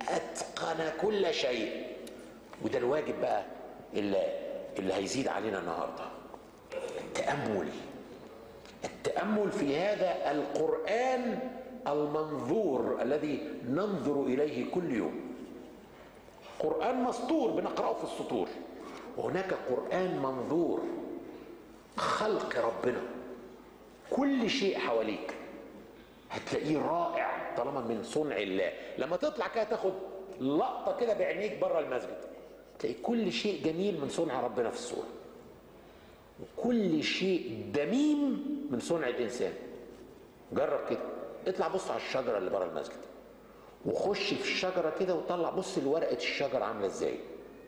اتقن كل شيء وده الواجب بقى اللي اللي هيزيد علينا النهارده التامل التامل في هذا القران المنظور الذي ننظر اليه كل يوم قران مسطور بنقراه في السطور وهناك قران منظور خلق ربنا كل شيء حواليك هتلاقيه رائع طالما من صنع الله لما تطلع كده تاخد لقطه كده بعينيك بره المسجد تلاقي كل شيء جميل من صنع ربنا في الصوره وكل شيء دميم من صنع الانسان جرب كده اطلع بص على الشجره اللي بره المسجد وخش في الشجره كده وطلع بص لورقه الشجره عامله ازاي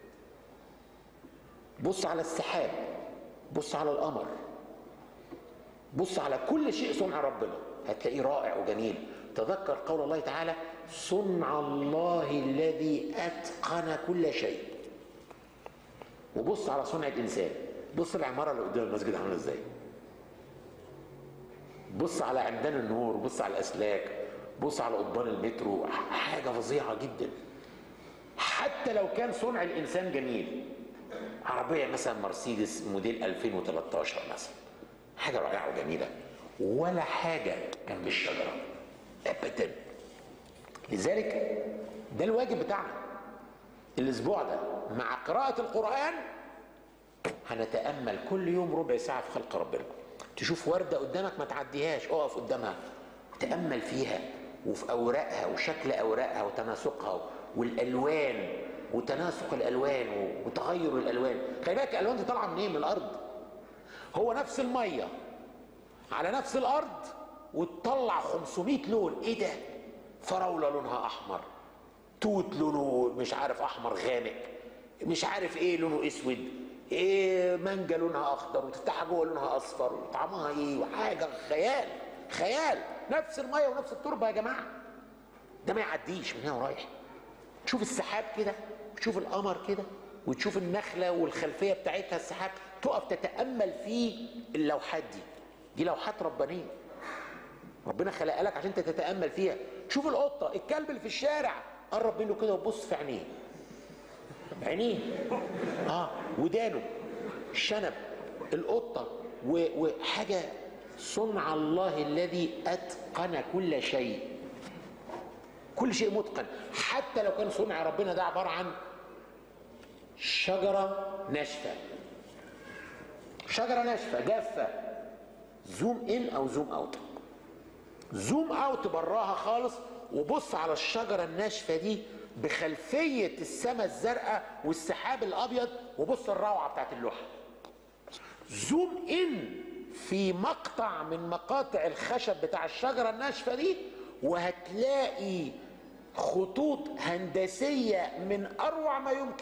بص على السحاب بص على القمر بص على كل شيء صنع ربنا هتلاقيه رائع وجميل تذكر قول الله تعالى صنع الله الذي اتقن كل شيء وبص على صنع الانسان بص العماره اللي قدام المسجد عامله ازاي بص على عمدان النور بص على الاسلاك بص على قضبان المترو حاجه فظيعه جدا حتى لو كان صنع الانسان جميل عربيه مثلا مرسيدس موديل 2013 مثلا حاجه رائعه وجميله ولا حاجه جنب الشجره ابدا لذلك ده الواجب بتاعنا الاسبوع ده مع قراءه القران هنتامل كل يوم ربع ساعه في خلق ربنا تشوف ورده قدامك ما تعديهاش اقف قدامها تامل فيها وفي اوراقها وشكل اوراقها وتناسقها والالوان وتناسق الالوان وتغير الالوان خلي بالك الالوان دي طالعه منين من الارض هو نفس الميه على نفس الارض وتطلع 500 لون ايه ده فراوله لونها احمر توت لونه مش عارف احمر غامق مش عارف ايه لونه اسود ايه مانجا لونها اخضر وتفتحها جوه لونها اصفر وطعمها ايه وحاجه خيال خيال نفس الميه ونفس التربه يا جماعه ده ما يعديش من هنا ورايح تشوف السحاب كده وتشوف القمر كده وتشوف النخله والخلفيه بتاعتها السحاب تقف تتامل في اللوحات دي دي لوحات ربانيه ربنا خلقها لك عشان انت تتامل فيها شوف القطه الكلب اللي في الشارع قرب منه كده وبص في عينيه عينيه اه ودانه الشنب القطه و- وحاجه صنع الله الذي اتقن كل شيء كل شيء متقن حتى لو كان صنع ربنا ده عباره عن شجره ناشفه شجره ناشفه جافه زوم ان او زوم اوت زوم اوت براها خالص وبص على الشجره الناشفه دي بخلفيه السماء الزرقاء والسحاب الابيض وبص الروعه بتاعت اللوحه زوم ان في مقطع من مقاطع الخشب بتاع الشجره الناشفه دي وهتلاقي خطوط هندسيه من اروع ما يمكن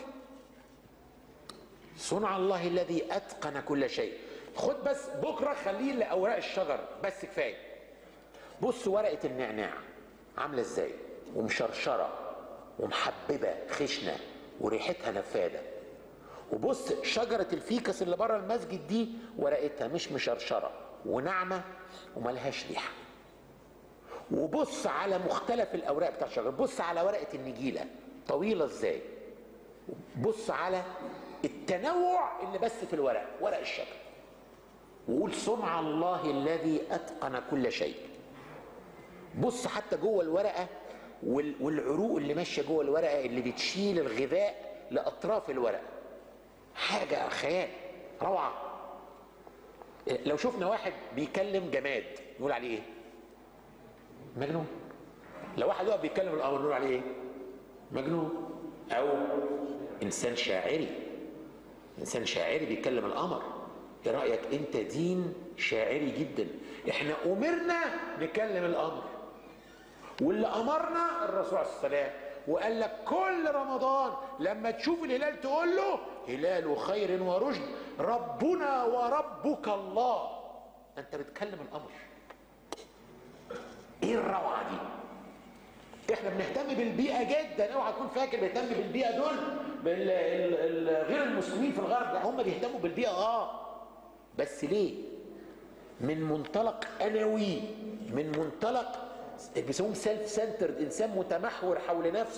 صنع الله الذي اتقن كل شيء خد بس بكره خليه لاوراق الشجر بس كفايه بص ورقه النعناع عامله ازاي ومشرشره ومحببه خشنه وريحتها نفاده وبص شجره الفيكس اللي بره المسجد دي ورقتها مش مشرشره وناعمه وملهاش ريحه وبص على مختلف الاوراق بتاع الشجر بص على ورقه النجيله طويله ازاي بص على التنوع اللي بس في الورق ورق الشجر وقول صنع الله الذي اتقن كل شيء بص حتى جوه الورقه وال- والعروق اللي ماشيه جوه الورقه اللي بتشيل الغذاء لاطراف الورقه حاجه خيال روعه لو شفنا واحد بيكلم جماد نقول عليه ايه مجنون لو واحد واقف بيتكلم الامر نقول عليه ايه مجنون او انسان شاعري انسان شاعري بيتكلم القمر ايه رايك انت دين شاعري جدا احنا امرنا نكلم القمر واللي امرنا الرسول عليه السلام وقال لك كل رمضان لما تشوف الهلال تقول له هلال خير ورشد ربنا وربك الله انت بتكلم القمر ايه الروعه دي احنا بنهتم بالبيئه جدا اوعى تكون فاكر بنهتم بالبيئه دول بال- ال- ال- غير المسلمين في الغرب لا هم بيهتموا بالبيئه اه بس ليه من منطلق انوي من منطلق بيسموهم سيلف سنترد انسان متمحور حول نفسه